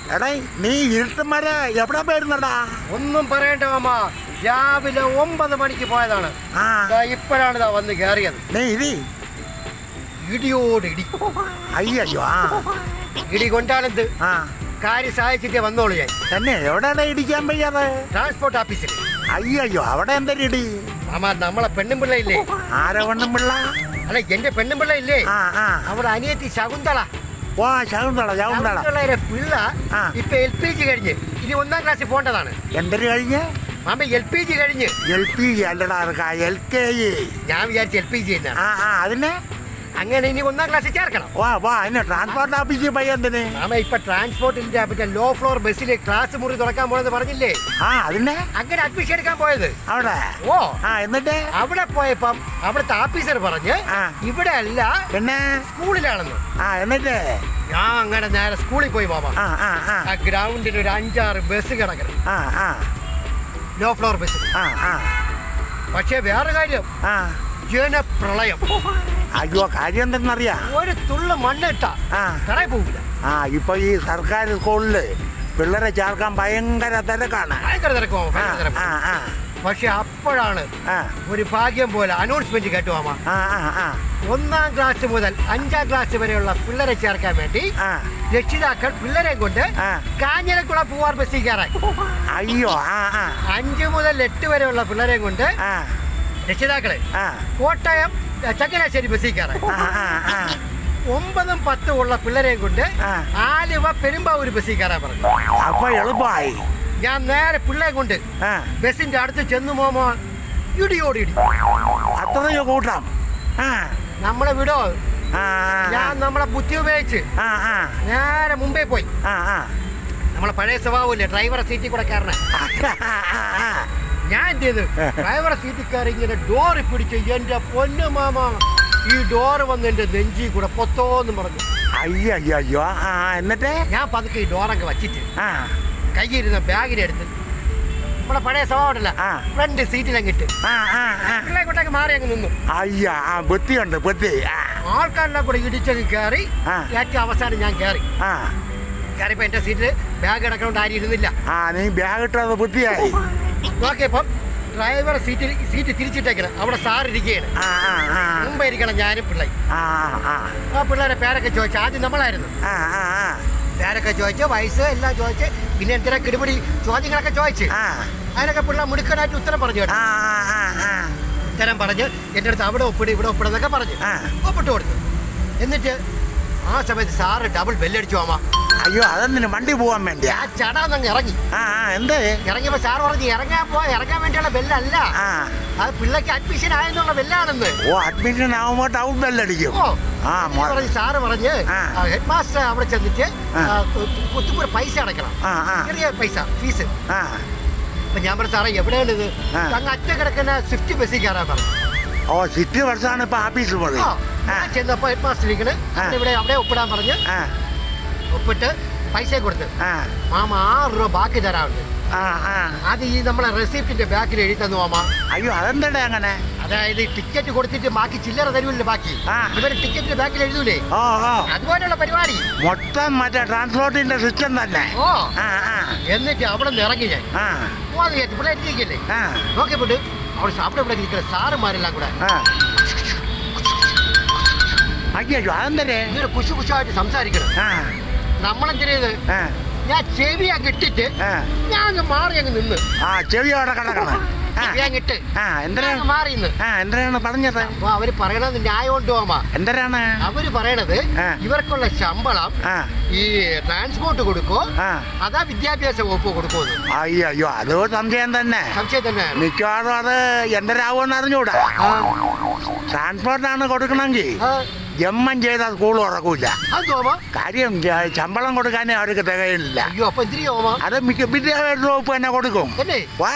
എടേ നീ ഇരുട്ടും വരെ എവിടെ പോയിരുന്നടാ ഒന്നും പറയണ്ട മാമ രാവിലെ ഒമ്പത് മണിക്ക് പോയതാണ് ആ ദാ ഇപ്പോഴാണ് ഇതാ വന്ന് കയറിയത് നീ ഇരി ഇടിയോട് ഇടി അയ്യോ ആ ഇടി കൊണ്ടാണെന്ത് ആ കാര്യം സഹായിച്ചിട്ടേ വന്നോളൂ ഞാൻ തന്നെ എവിടെയാണ് ഇടിക്കാൻ വയ്യാതെ ട്രാൻസ്പോർട്ട് ഓഫീസിൽ അയ്യോ അവിടെ എന്തൊരു ഇടി മാമ നമ്മളെ പെണ്ണും പിള്ള ഇല്ലേ ആരെ വണ്ണും പിള്ള അല്ല എന്റെ പെണ്ണും പിള്ള ഇല്ലേ ആ ആ അവിടെ അനിയത്തി ശകുന്തള ഓ ശകുന്തള ശകുന്തള ശകുന്തളയുടെ പിള്ള ആ. ഇപ്പൊ എൽ പി ജി കഴിഞ്ഞ് ഇനി ഒന്നാം ക്ലാസ്സിൽ പോകേണ്ടതാണ് എന്തൊരു കഴിഞ്ഞ് മാമ എൽ പി ജി കഴിഞ്ഞ് എൽ പി ജി അല്ലടാ എൽ കെ ജി ഞാൻ വിചാരിച്ചു എൽ പി ജി എന്നാണ് ആ ആ അതിനെ അങ്ങനെ ഇനി ഒന്നാം ക്ലാസ്സിൽ ചേർക്കണം വാ വാ അതിന് ട്രാൻസ്പോർട്ട് ഓഫീസിൽ പോയി എന്തിന് മാമ ഇപ്പൊ ട്രാൻസ്പോർട്ടിന്റെ മറ്റേ ലോ ഫ്ലോർ ബസ്സിൽ ക്ലാസ് മുറി തുറക്കാൻ പോണെന്ന് പറഞ്ഞില്ലേ ആ അതിനെ അങ്ങനെ അഡ്മിഷൻ എടുക്കാൻ പോയത് അവിടെ ഓ ആ എന്നിട്ട് അവിടെ പോയപ്പം അവിടുത്തെ ഓഫീസർ പറഞ്ഞ് ആ. ഇവിടെ അല്ല പിന്നെ സ്കൂളിലാണെന്ന് ആ എന്നിട്ട് ഞാൻ അങ്ങനെ നേരെ സ്കൂളിൽ പോയി മാമ ആ ആ ആ ആ ഗ്രൗണ്ടിൽ ഒരു അഞ്ചാറ് ബസ് കിടക്കണം ആ ആ ലോ ഫ്ലോർ ബസ് ആ ആ പക്ഷേ വേറെ കാര്യം ആ ജനപ്രളയം അയ്യോ കാര്യം എന്തെന്നറിയാ ഒരു തുള്ളു മണ്ണ് ഇട്ടാ ആ കടയിൽ പോകില്ല ആ ഇപ്പൊ ഈ സർക്കാർ സ്കൂളില് പിള്ളേരെ ചേർക്കാൻ ഭയങ്കര തിരക്കാണ് ഭയങ്കര തിരക്കോ ആ ഭയങ്കര തിരക്ക്. ആ ആ പക്ഷെ അപ്പോഴാണ് ആ ഒരു ഭാഗ്യം പോലെ അനൗൺസ്മെന്റ് കേട്ടു മാമ ആ ആ ആ ഒന്നാം ക്ലാസ് മുതൽ അഞ്ചാം ക്ലാസ് വരെയുള്ള പിള്ളേരെ ചേർക്കാൻ വേണ്ടി ആ രക്ഷിതാക്കൾ പിള്ളേരെ കൊണ്ട് ആ. കാഞ്ഞിരക്കുള പൂവാർ ബസ്സിൽ കയറാൻ അയ്യോ ആ ആ അഞ്ച് മുതൽ എട്ട് വരെയുള്ള പിള്ളേരെ കൊണ്ട് ആ രക്ഷിതാക്കളെ ആ കോട്ടയം അഹ് ചങ്ങനാശ്ശേരി ബസ്സിൽ കയറാൻ ആ ആ ആ ഒമ്പതും പത്തും ഉള്ള പിള്ളേരെ കൊണ്ട് ആ. ആലുവ പെരുമ്പാവൂർ ബസ്സിൽ കയറാൻ പറഞ്ഞു അപ്പൊ എളുപ്പമായി ഞാൻ നേരെ പിള്ളേരെ കൊണ്ട് ആ ബസ്സിന്റെ അടുത്ത് ചെന്നു മോമോ ഇടിയോടി ഇടി അത്രയോ കൂട്ടാം ആ നമ്മളെ വിടോ ആ ഞാൻ നമ്മളെ ബുദ്ധി ഉപയോഗിച്ച് ആ ആ നേരെ മുമ്പേ പോയി ആ ആ നമ്മളെ പഴയ സ്വഭാവമില്ലേ ഡ്രൈവറെ സീറ്റിൽ കൂടെ കയറണേ ഞാൻ എന്ത് ചെയ്തു ഡ്രൈവറെ സീറ്റിൽ കയറി ഇങ്ങനെ ഡോറ് പിടിച്ച് എന്റെ പൊന്നു മാമ ഈ ഡോറ് വന്ന് എന്റെ നെഞ്ചി കൂടെ പൊത്തോന്ന് പറഞ്ഞു അയ്യോ അയ്യോ അയ്യോ ആ എന്നിട്ട് ഞാൻ പതുക്കെ ഈ ഡോറൊക്കെ വച്ചിട്ട് ആ കയ്യിരുന്ന ബാഗിനെടുത്ത് നമ്മളെ പഴയ സ്വഭാവം ഉണ്ടല്ല ആ. ഫ്രണ്ട് സീറ്റിലങ്ങിട്ട് ആ ആ ആ പിള്ളേ കൊണ്ടൊക്കെ മാറി അങ്ങ് നിന്നു അയ്യ ആ ബുദ്ധിയുണ്ട് ബുദ്ധി ആ ആൾക്കാരെല്ലാം കൂടെ ഇടിച്ചങ്ങ് കയറി ആ. ഏറ്റവും അവസാനം ഞാൻ കയറി ആ കയറിയപ്പോ എന്റെ സീറ്റിൽ ബാഗ് കിടക്കണോണ്ട് ആരും ഇരുന്നില്ല ആ നീ ബാഗ് ഇട്ടത് ബുദ്ധിയായി നോക്കിയപ്പം ഡ്രൈവർ സീറ്റിൽ സീറ്റ് തിരിച്ചിട്ടേക്കണം അവിടെ സാർ ഇരിക്കുകയാണ് ആ ആ ആ മുമ്പ് ഇരിക്കണം ഞാനും പിള്ളേ ആ ആ ആ പിള്ളേരെ പേരൊക്കെ ചോദിച്ചു ആദ്യം നമ്മളായിരുന്നു ആ ആ ആ പേരൊക്കെ ചോദിച്ച് വയസ്സ് എല്ലാം ചോദിച്ച് പിന്നെ എന്തിനാ കിടുപിടി ചോദ്യങ്ങളൊക്കെ ചോദിച്ച് ആ അതിനൊക്കെ പിള്ളേർ മുടുക്കനായിട്ട് ഉത്തരം പറഞ്ഞു കേട്ടോ ആ ആ ആ ഉത്തരം പറഞ്ഞ് എൻ്റെ അടുത്ത് അവിടെ ഒപ്പിട് ഇവിടെ ഒപ്പിടുന്നൊക്കെ പറഞ്ഞു ആ. ഒപ്പിട്ട് കൊടുത്തു എന്നിട്ട് ആ സമയത്ത് സാറ് ഡബിൾ ബെല്ലടിച്ചു അമ്മ അയ്യോ അതെന്തിനു വണ്ടി പോവാൻ വേണ്ടിയാ ആ ചടാന്നങ്ങ് ഇറങ്ങി ആ ആ എന്തേ ഇറങ്ങിയപ്പോ സാർ പറഞ്ഞു ഇറങ്ങാൻ പോ ഇറങ്ങാൻ വേണ്ടിയുള്ള ബെല്ലല്ല ആ അത് പിള്ളേക്ക് അഡ്മിഷൻ ആയെന്നുള്ള ബെല്ലാണെന്ന് ഓ അഡ്മിഷൻ ആവുമ്പോ ടൗൺ ബെല്ലടിക്കും ഓ ആ എന്ന് മോ- പറഞ്ഞ് സാറ് പറഞ്ഞ് ആ. ഹെഡ് മാസ്റ്റർ അവിടെ ചെന്നിട്ട് ആ. ആ, കു- കുത്തുമ്പൂരെ പൈസ അടയ്ക്കണം ആ ആ ചെറിയ പൈസ ഫീസ് ആ അപ്പൊ ഞാൻ പറഞ്ഞു സാറേ എവിടെയാണ് ഇത് ആ. അങ്ങ് അറ്റ കിടക്കുന്ന സ്വിഫ്റ്റ് ബസ്സിൽ കയറാൻ പറഞ്ഞു ഓ സിറ്റി വർഷമാണ് ഇപ്പൊ ആഫീസിൽ പോയി ആ ആ ഞാൻ ചെന്നപ്പോ ഹെഡ് മാസ്റ്റർ ഇരിക്കണ് ആ. അവിടെ ഇവിടെ അവിടെ ഒപ്പിടാൻ പറഞ്ഞ് ആ ഒപ്പിട്ട് പൈസ കൊടുത്ത് ആ മാമ ആറ് രൂപ ബാക്കി തരാറുണ്ട് ആ ആ അത് ഈ നമ്മളെ റെസിപ്റ്റിന്റെ ബാക്കിൽ എഴുതി തന്നു മാമ അയ്യോ അതെന്തടേ അങ്ങനെ അതായത് ടിക്കറ്റ് കൊടുത്തിട്ട് ബാക്കി ചില്ലറ തരുമല്ലോ ബാക്കി ആ. ഇവര് ടിക്കറ്റിന്റെ ബാക്കിൽ എഴുതൂലേ ഓ ഓ അതുപോലെയുള്ള പരിപാടി മൊത്തം മറ്റേ ട്രാൻസ്പോർട്ടിന്റെ സിസ്റ്റം തന്നെ ഓ ആ ആ എന്നിട്ട് അവിടെ നിന്ന് ഇറങ്ങി ഞാൻ ആ പോവാന്ന് വിചാരിച്ചു ഇവിടെ ഇരിക്കല്ലേ ആ നോക്കിയപ്പോട്ട് അവിടെ അവിടെ ഇവിടെ ഇരിക്കുന്ന സാറുമാരെല്ലാം കൂടെ ആ അയ്യോ അതെന്തരേ ഇങ്ങനെ കുശു കുശായിട്ട് സംസാരിക്കണം ആ നമ്മളെന്തിനത് ആ ഞാൻ ചെവി അങ്ങ് ഇട്ടിട്ട് ആ ഞാൻ അങ്ങ് മാറി അങ്ങ് നിന്ന് ആ ചെവി അവിടെ കിടക്കണം ആ ചെവി അങ്ങ് ഇട്ട് ആ ഞാൻ എന്തരാ അങ്ങ് മാറി നിന്ന് ആ എന്തരാണ് പറഞ്ഞത് അപ്പൊ അവര് പറയണത് ന്യായം ഉണ്ടോ അമ്മ എന്തരാണ് അവര് പറയണത് ആ. ഇവർക്കുള്ള ശമ്പളം ആ ഈ ട്രാൻസ്പോർട്ട് കൊടുക്കോ ആ അതാ വിദ്യാഭ്യാസ വകുപ്പ് കൊടുക്കുമെന്ന് അയ്യോ അയ്യോ അത് സംശയം തന്നെ സംശയം തന്നെയാണ് മിക്കവാറും അത് എന്തരാവുമെന്ന് അറിഞ്ഞൂടാ ആ, ട്രാൻസ്പോർട്ടാണ് കൊടുക്കണമെങ്കിൽ ആ, ജമ്മം ചെയ്താൽ സ്കൂൾ തുറക്കൂല അത് തോമ കാര്യം ച- ശമ്പളം കൊടുക്കാനേ അവർക്ക് തികയില്ല അയ്യോ അപ്പൊ എന്തിരി തോമ അത് മിക്ക വിദ്യാഭ്യാസ വകുപ്പ് തന്നെ കൊടുക്കും അല്ലേ വാ.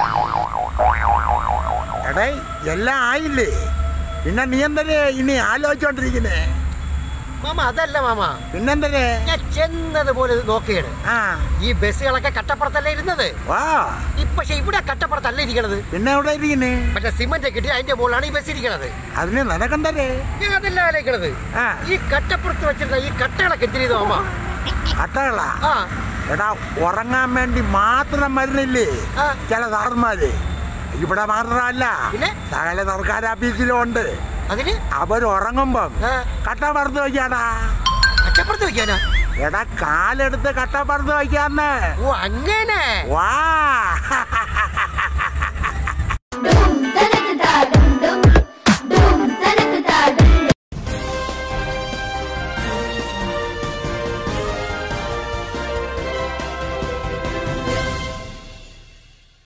എടേ എല്ലാം ആയില്ലേ പിന്നെ നീ എന്തരേ ഇനി ആലോചിച്ചോണ്ടിരിക്കുന്നേ മാമ അതല്ല മാമ പിന്നെന്തരേ ഞാൻ ചെന്നത് പോലെ നോക്കുകയാണ് ആ ഈ ബസ്സുകളൊക്കെ കട്ടപ്പുറത്തല്ലേ ഇരുന്നത് വാ ഇപ്പൊ പക്ഷെ ഇവിടെ കട്ടപ്പുറത്തല്ല ഇരിക്കണത് പിന്നെ എവിടെ ഇരിക്കുന്നേ മറ്റേ സിമന്റ് കിട്ടി അതിന്റെ മുകളിലാണ് ഈ ബസ് ഇരിക്കണത് അതിന് നിനക്കെന്തരേ ഞാൻ അതല്ല ആലോചിക്കണത് ആ ഈ കട്ടപ്പുറത്ത് വെച്ചിരുന്ന ഈ കട്ടകളൊക്കെ എന്തിനു തോമ അട്ടകളാ ആ എടാ ഉറങ്ങാൻ വേണ്ടി മാത്രം മരുന്നില്ലേ ആ. ചില സാറന്മാര് ഇവിടെ മാത്രമല്ല പിന്നെ? സകല സർക്കാർ ഓഫീസിലും ഉണ്ട് അതിന് അവർ ഉറങ്ങുമ്പം ആ, കട്ട പറത്ത് വയ്ക്കാടാ കട്ടപ്പുറത്ത് വെക്കാനാ എടാ കാലെടുത്ത് കട്ട പറത്ത് വയ്ക്കാന്ന് ഓ അങ്ങനെ വാ